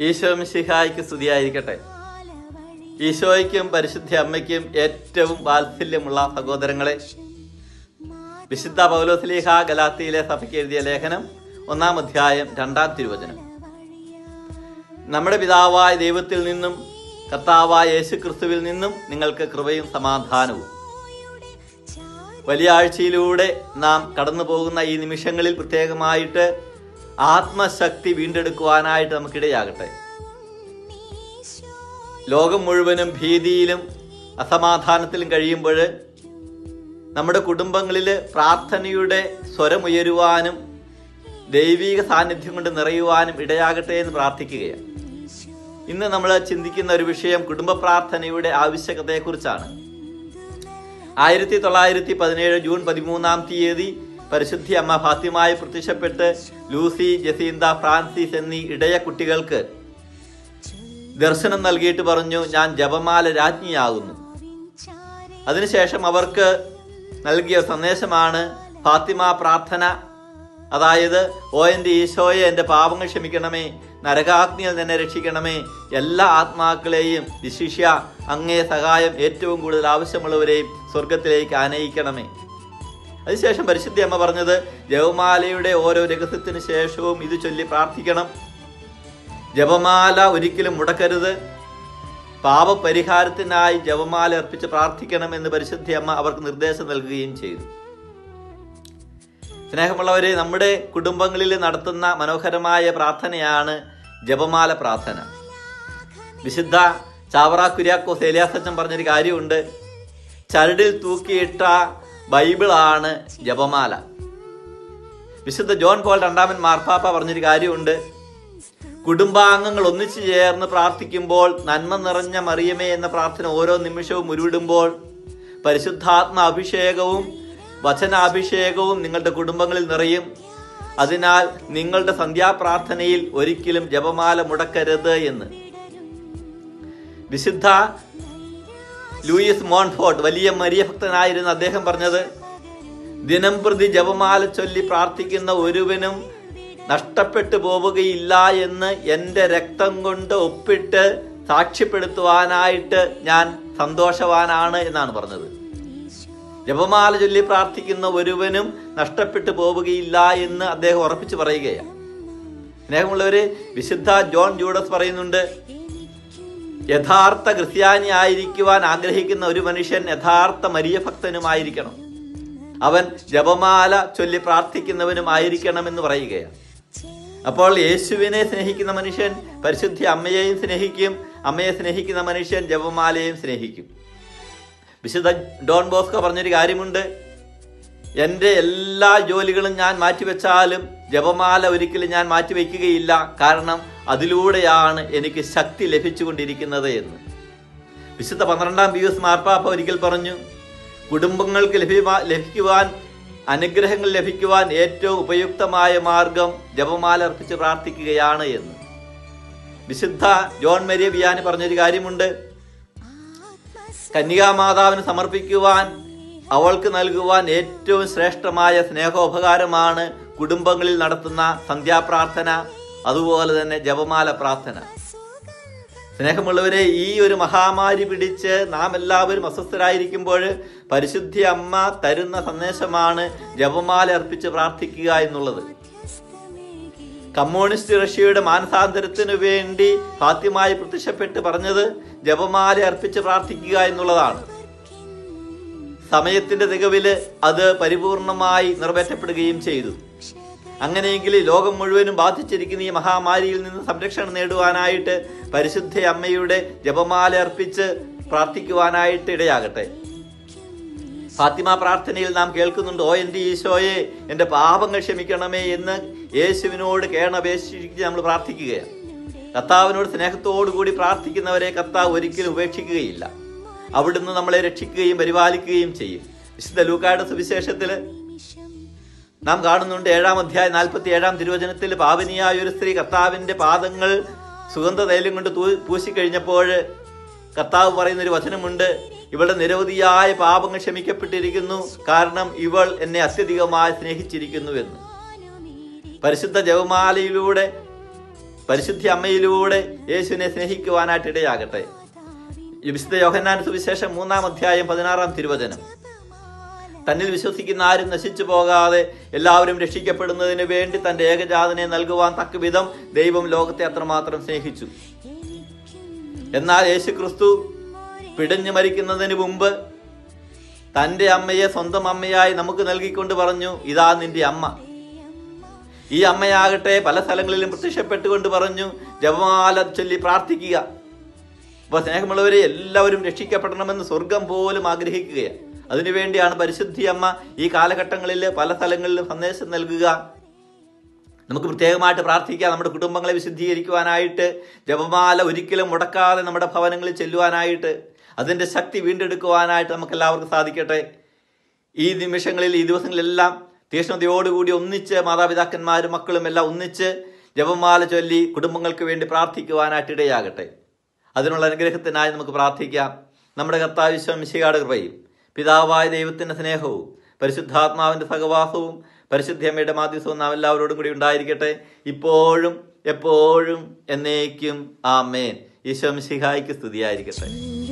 ഈശോ മിശിഹായ്ക്ക് സ്തുതിയായിരിക്കട്ടെ ഈശോയ്ക്കും പരിശുദ്ധ അമ്മയ്ക്കും ഏറ്റവും വാത്സല്യമുള്ള സഹോദരങ്ങളെ വിശുദ്ധ പൗലോസ്ലീഹ ഗലാത്തിയിലെ സഭയ്ക്ക് എഴുതിയ ലേഖനം ഒന്നാം അധ്യായം രണ്ടാം തിരുവചനം നമ്മുടെ പിതാവായ ദൈവത്തിൽ നിന്നും കർത്താവായ യേശു ക്രിസ്തുവിൽ നിന്നും നിങ്ങൾക്ക് കൃപയും സമാധാനവും വലിയ ആഴ്ചയിലൂടെ നാം കടന്നു പോകുന്ന ഈ നിമിഷങ്ങളിൽ പ്രത്യേകമായിട്ട് ആത്മശക്തി വീണ്ടെടുക്കുവാനായിട്ട് നമുക്കിടയാകട്ടെ ലോകം മുഴുവനും ഭീതിയിലും അസമാധാനത്തിലും കഴിയുമ്പോൾ നമ്മുടെ കുടുംബങ്ങളിൽ പ്രാർത്ഥനയുടെ സ്വരമുയരുവാനും ദൈവിക സാന്നിധ്യം കൊണ്ട് നിറയുവാനും ഇടയാകട്ടെ എന്ന് പ്രാർത്ഥിക്കുകയാണ് ഇന്ന് നമ്മൾ ചിന്തിക്കുന്ന ഒരു വിഷയം കുടുംബ പ്രാർത്ഥനയുടെ ആവശ്യകതയെക്കുറിച്ചാണ് ആയിരത്തി തൊള്ളായിരത്തി പതിനേഴ് ജൂൺ പതിമൂന്നാം തീയതി പരിശുദ്ധി അമ്മ ഫാത്യമായി പ്രത്യക്ഷപ്പെട്ട് ലൂസി ജസീന്ത ഫ്രാൻസിസ് എന്നീ ഇടയ കുട്ടികൾക്ക് ദർശനം നൽകിയിട്ട് പറഞ്ഞു ഞാൻ ജപമാല രാജ്ഞിയാകുന്നു അതിനുശേഷം അവർക്ക് നൽകിയ സന്ദേശമാണ് ഫാത്തിമ പ്രാർത്ഥന അതായത് ഓ എൻ്റെ ഈശോയെ എൻ്റെ പാപങ്ങൾ ക്ഷമിക്കണമേ നരകാഗ്നിയിൽ തന്നെ രക്ഷിക്കണമേ എല്ലാ ആത്മാക്കളെയും വിശിഷ്യ അങ്ങേ സഹായം ഏറ്റവും കൂടുതൽ ആവശ്യമുള്ളവരെയും സ്വർഗത്തിലേക്ക് ആനയിക്കണമേ അതിനുശേഷം പരിശുദ്ധി അമ്മ പറഞ്ഞത് ജപമാലയുടെ ഓരോ രഹസ്യത്തിന് ശേഷവും ഇത് ചൊല്ലി പ്രാർത്ഥിക്കണം ജപമാല ഒരിക്കലും മുടക്കരുത് പാപപരിഹാരത്തിനായി ജപമാല അർപ്പിച്ച് പ്രാർത്ഥിക്കണമെന്ന് പരിശുദ്ധി അമ്മ അവർക്ക് നിർദ്ദേശം നൽകുകയും ചെയ്തു സ്നേഹമുള്ളവരെ നമ്മുടെ കുടുംബങ്ങളിൽ നടത്തുന്ന മനോഹരമായ പ്രാർത്ഥനയാണ് ജപമാല പ്രാർത്ഥന വിശുദ്ധ ചാവറ കുര്യാക്കോസ് ഏലിയാസച്ചൻ പറഞ്ഞൊരു കാര്യമുണ്ട് ചരടിൽ തൂക്കിയിട്ട ബൈബിളാണ് ജപമാല വിശുദ്ധ ജോൺ പോൾ രണ്ടാമൻ മാർപ്പാപ്പ പറഞ്ഞൊരു കാര്യമുണ്ട് കുടുംബാംഗങ്ങൾ ഒന്നിച്ചു ചേർന്ന് പ്രാർത്ഥിക്കുമ്പോൾ നന്മ നിറഞ്ഞ മറിയമേ എന്ന പ്രാർത്ഥന ഓരോ നിമിഷവും ഉരുവിടുമ്പോൾ പരിശുദ്ധാത്മ അഭിഷേകവും വചനാഭിഷേകവും നിങ്ങളുടെ കുടുംബങ്ങളിൽ നിറയും അതിനാൽ നിങ്ങളുടെ സന്ധ്യാപ്രാർത്ഥനയിൽ ഒരിക്കലും ജപമാല മുടക്കരുത് എന്ന് വിശുദ്ധ ലൂയിസ് മോൺഫോർട്ട് വലിയ മരിയ ഭക്തനായിരുന്ന അദ്ദേഹം പറഞ്ഞത് ദിനം പ്രതി ജപമാല ചൊല്ലി പ്രാർത്ഥിക്കുന്ന ഒരുവനും നഷ്ടപ്പെട്ടു പോവുകയില്ല എന്ന് എൻ്റെ രക്തം കൊണ്ട് ഒപ്പിട്ട് സാക്ഷ്യപ്പെടുത്തുവാനായിട്ട് ഞാൻ സന്തോഷവാനാണ് എന്നാണ് പറഞ്ഞത് ജപമാല ചൊല്ലി പ്രാർത്ഥിക്കുന്ന ഒരുവനും നഷ്ടപ്പെട്ടു പോവുകയില്ല എന്ന് അദ്ദേഹം ഉറപ്പിച്ചു പറയുകയാണ് സ്നേഹമുള്ളവര് വിശുദ്ധ ജോൺ ജൂഡസ് പറയുന്നുണ്ട് യഥാർത്ഥ ക്രിസ്ത്യാനി ആയിരിക്കുവാൻ ആഗ്രഹിക്കുന്ന ഒരു മനുഷ്യൻ യഥാർത്ഥ മരിയ ഭക്തനുമായിരിക്കണം അവൻ ജപമാല ചൊല്ലി പ്രാർത്ഥിക്കുന്നവനും ആയിരിക്കണമെന്ന് പറയുകയാണ് അപ്പോൾ യേശുവിനെ സ്നേഹിക്കുന്ന മനുഷ്യൻ പരിശുദ്ധി അമ്മയെയും സ്നേഹിക്കും അമ്മയെ സ്നേഹിക്കുന്ന മനുഷ്യൻ ജപമാലയെയും സ്നേഹിക്കും വിശുദ്ധ ഡോൺ ബോസ്കോ പറഞ്ഞൊരു കാര്യമുണ്ട് എൻ്റെ എല്ലാ ജോലികളും ഞാൻ മാറ്റിവെച്ചാലും ജപമാല ഒരിക്കലും ഞാൻ മാറ്റിവെക്കുകയില്ല കാരണം അതിലൂടെയാണ് എനിക്ക് ശക്തി ലഭിച്ചുകൊണ്ടിരിക്കുന്നത് എന്ന് വിശുദ്ധ പന്ത്രണ്ടാം പിയൂസ് മാർപ്പാപ്പ ഒരിക്കൽ പറഞ്ഞു കുടുംബങ്ങൾക്ക് ലഭ്യമാ ലഭിക്കുവാൻ അനുഗ്രഹങ്ങൾ ലഭിക്കുവാൻ ഏറ്റവും ഉപയുക്തമായ മാർഗം ജപമാല അർപ്പിച്ച് പ്രാർത്ഥിക്കുകയാണ് എന്ന് വിശുദ്ധ ജോൺ മെരിയ ബിയാനി പറഞ്ഞൊരു കാര്യമുണ്ട് കന്യകാമാതാവിന് സമർപ്പിക്കുവാൻ അവൾക്ക് നൽകുവാൻ ഏറ്റവും ശ്രേഷ്ഠമായ സ്നേഹോപകാരമാണ് കുടുംബങ്ങളിൽ നടത്തുന്ന സന്ധ്യാപ്രാർത്ഥന അതുപോലെ തന്നെ ജപമാല പ്രാർത്ഥന സ്നേഹമുള്ളവരെ ഈ ഒരു മഹാമാരി പിടിച്ച് നാം എല്ലാവരും അസ്വസ്ഥരായിരിക്കുമ്പോൾ പരിശുദ്ധി അമ്മ തരുന്ന സന്ദേശമാണ് ജപമാല അർപ്പിച്ച് പ്രാർത്ഥിക്കുക എന്നുള്ളത് കമ്മ്യൂണിസ്റ്റ് റഷ്യയുടെ മാനസാന്തരത്തിനു വേണ്ടി ഫാത്യമായി പ്രത്യക്ഷപ്പെട്ട് പറഞ്ഞത് ജപമാല അർപ്പിച്ച് പ്രാർത്ഥിക്കുക എന്നുള്ളതാണ് സമയത്തിന്റെ തികവില് അത് പരിപൂർണമായി നിറവേറ്റപ്പെടുകയും ചെയ്തു അങ്ങനെയെങ്കിൽ ലോകം മുഴുവനും ബാധിച്ചിരിക്കുന്ന ഈ മഹാമാരിയിൽ നിന്ന് സംരക്ഷണം നേടുവാനായിട്ട് പരിശുദ്ധ അമ്മയുടെ ജപമാല അർപ്പിച്ച് പ്രാർത്ഥിക്കുവാനായിട്ട് ഇടയാകട്ടെ ഫാത്തിമ പ്രാർത്ഥനയിൽ നാം കേൾക്കുന്നുണ്ട് ഓ എൻ്റെ ഈശോയെ എൻ്റെ പാപങ്ങൾ ക്ഷമിക്കണമേ എന്ന് യേശുവിനോട് കേണപേക്ഷിച്ച് നമ്മൾ പ്രാർത്ഥിക്കുകയാണ് കർത്താവിനോട് സ്നേഹത്തോടു കൂടി പ്രാർത്ഥിക്കുന്നവരെ കർത്താവ് ഒരിക്കലും ഉപേക്ഷിക്കുകയില്ല അവിടുന്ന് നമ്മളെ രക്ഷിക്കുകയും പരിപാലിക്കുകയും ചെയ്യും വിശുദ്ധ ലൂക്കായുടെ സുവിശേഷത്തിൽ നാം കാണുന്നുണ്ട് ഏഴാം അധ്യായം നാൽപ്പത്തി ഏഴാം തിരുവചനത്തിൽ പാവനിയായ ഒരു സ്ത്രീ കർത്താവിന്റെ പാദങ്ങൾ സുഗന്ധ തൈലം കൊണ്ട് തൂ പൂശിക്കഴിഞ്ഞപ്പോൾ കർത്താവ് പറയുന്ന ഒരു വചനമുണ്ട് ഇവളുടെ നിരവധിയായ പാപങ്ങൾ ക്ഷമിക്കപ്പെട്ടിരിക്കുന്നു കാരണം ഇവൾ എന്നെ അത്യധികമായി സ്നേഹിച്ചിരിക്കുന്നു എന്ന് പരിശുദ്ധ ജപമാലയിലൂടെ പരിശുദ്ധി അമ്മയിലൂടെ യേശുവിനെ സ്നേഹിക്കുവാനായിട്ട് ഇടയാകട്ടെ ഈ വിശുദ്ധ യോഹന്നാൻ സുവിശേഷം മൂന്നാം അധ്യായം പതിനാറാം തിരുവചനം തന്നിൽ വിശ്വസിക്കുന്ന ആരും നശിച്ചു പോകാതെ എല്ലാവരും രക്ഷിക്കപ്പെടുന്നതിന് വേണ്ടി തന്റെ ഏകജാതനെ നൽകുവാൻ തക്കവിധം ദൈവം ലോകത്തെ അത്രമാത്രം സ്നേഹിച്ചു എന്നാൽ യേശു ക്രിസ്തു പിടഞ്ഞു മരിക്കുന്നതിന് മുമ്പ് തന്റെ അമ്മയെ സ്വന്തം അമ്മയായി നമുക്ക് നൽകിക്കൊണ്ട് പറഞ്ഞു ഇതാ നിന്റെ അമ്മ ഈ അമ്മയാകട്ടെ പല സ്ഥലങ്ങളിലും പ്രത്യക്ഷപ്പെട്ടുകൊണ്ട് പറഞ്ഞു ജപമാല ചൊല്ലി പ്രാർത്ഥിക്കുക അപ്പൊ സ്നേഹമുള്ളവരെ എല്ലാവരും രക്ഷിക്കപ്പെടണമെന്ന് സ്വർഗം പോലും ആഗ്രഹിക്കുകയാണ് അതിനുവേണ്ടിയാണ് പരിശുദ്ധി അമ്മ ഈ കാലഘട്ടങ്ങളിൽ പല സ്ഥലങ്ങളിലും സന്ദേശം നൽകുക നമുക്ക് പ്രത്യേകമായിട്ട് പ്രാർത്ഥിക്കാം നമ്മുടെ കുടുംബങ്ങളെ വിശുദ്ധീകരിക്കുവാനായിട്ട് ജപമാല ഒരിക്കലും മുടക്കാതെ നമ്മുടെ ഭവനങ്ങളിൽ ചെല്ലുവാനായിട്ട് അതിന്റെ ശക്തി വീണ്ടെടുക്കുവാനായിട്ട് നമുക്ക് എല്ലാവർക്കും സാധിക്കട്ടെ ഈ നിമിഷങ്ങളിൽ ഈ ദിവസങ്ങളിലെല്ലാം തീഷ്ണതയോടുകൂടി ഒന്നിച്ച് മാതാപിതാക്കന്മാരും മക്കളും എല്ലാം ഒന്നിച്ച് ജപമാല ചൊല്ലി കുടുംബങ്ങൾക്ക് വേണ്ടി പ്രാർത്ഥിക്കുവാനായിട്ട് ഇടയാകട്ടെ അതിനുള്ള അനുഗ്രഹത്തിനായി നമുക്ക് പ്രാർത്ഥിക്കാം നമ്മുടെ കർത്താവിശ്വം മിശികാട് കൃപയും പിതാവായ ദൈവത്തിന്റെ സ്നേഹവും പരിശുദ്ധാത്മാവിന്റെ സഹവാസവും പരിശുദ്ധമ്മയുടെ മാധ്യസവും നാം എല്ലാവരോടും കൂടി ഉണ്ടായിരിക്കട്ടെ ഇപ്പോഴും എപ്പോഴും എന്നേക്കും ആമേൻ ഈശോ മിശിഹായ്ക്ക് സ്തുതിയായിരിക്കട്ടെ